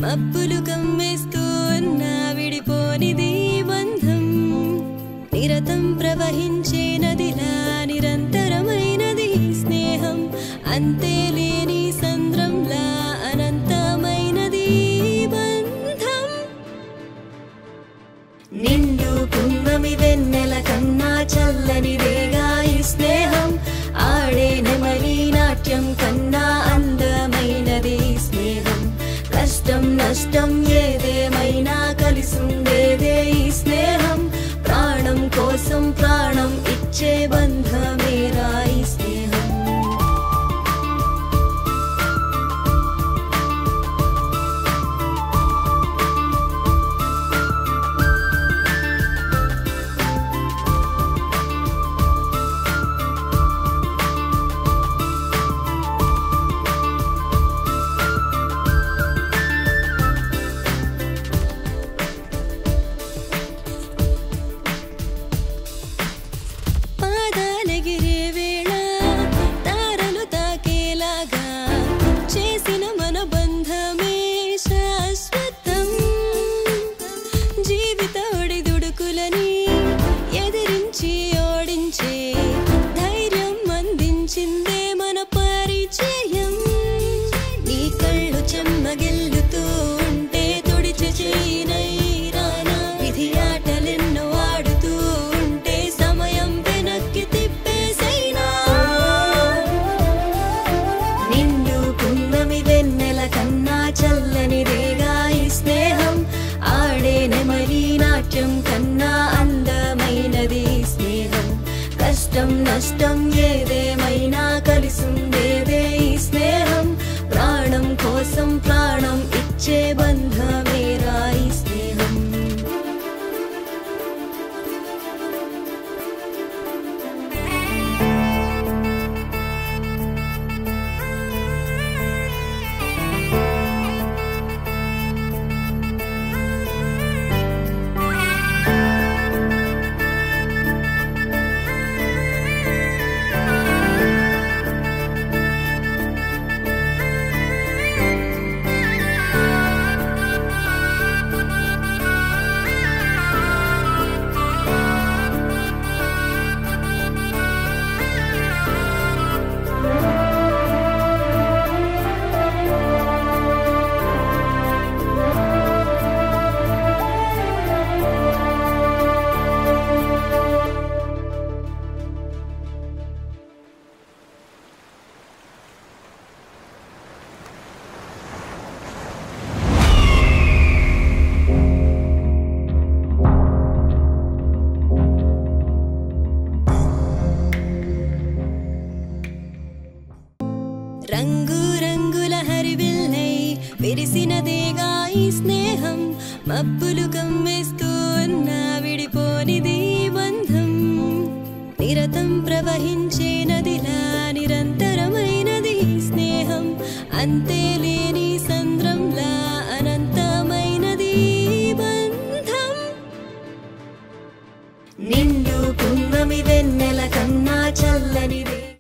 మబ్బులు కమ్మేస్తూ ఉన్న విడిపోనిది బంధం నిరతం ప్రవహించే నదిలా నిరంతరమైనది స్నేహం అంతే లేని సంద్రంలా అనంతమైనది బంధం నిండు పున్నమి వెన్నెల కన్నా చల్లనిదేగా ఈ స్నేహం ఆడే నెమలి నాట్యం కన్నా అందమైనది ఈ స్నేహం కష్టం నష్టం ఏదేమైనా కలిసుండేదే ఈ స్నేహం ప్రాణం కోసం ప్రాణం ఇచ్చే బంధమేరా ఈ స్నేహం పాదాలెగిరే వేళ తారలు తాకేలాగా చేసిన మన బంధమే శాశ్వతం జీవిత ఒడిదుడుకులని ఎదిరించి ఓడించే ధైర్యం అందించిందే మన పరిచయం నీ కళ్ళు చెమ్మగిల్లుతూ ఉంటే తుడిచి చేయనై రానా విధి ఆటలెన్నో ఆడుతూ ఉంటే సమయం వెనక్కి తిప్పేసైనా నిండు పున్నమి వెన్నెల కన్నా చల్లనిదేగా ఈ స్నేహం ఆడే నెమలి నాట్యం కన్నా అందమైనది ఈ స్నేహం కష్టం నష్టం ఏదేమైనా కలిసుండేదే ఈ స్నేహం ప్రాణం కోసం ప్రాణం ఇచ్చే బంధమేరా ఈ స్నేహం రంగు రంగుల హరివిల్లై విరిసినదేగా ఈ స్నేహం మబ్బులు కమ్మేస్తూ ఉన్న విడిపోనిది బంధం నిరతం ప్రవహించే నదిలా నిరంతరమైనది స్నేహం అంతే లేని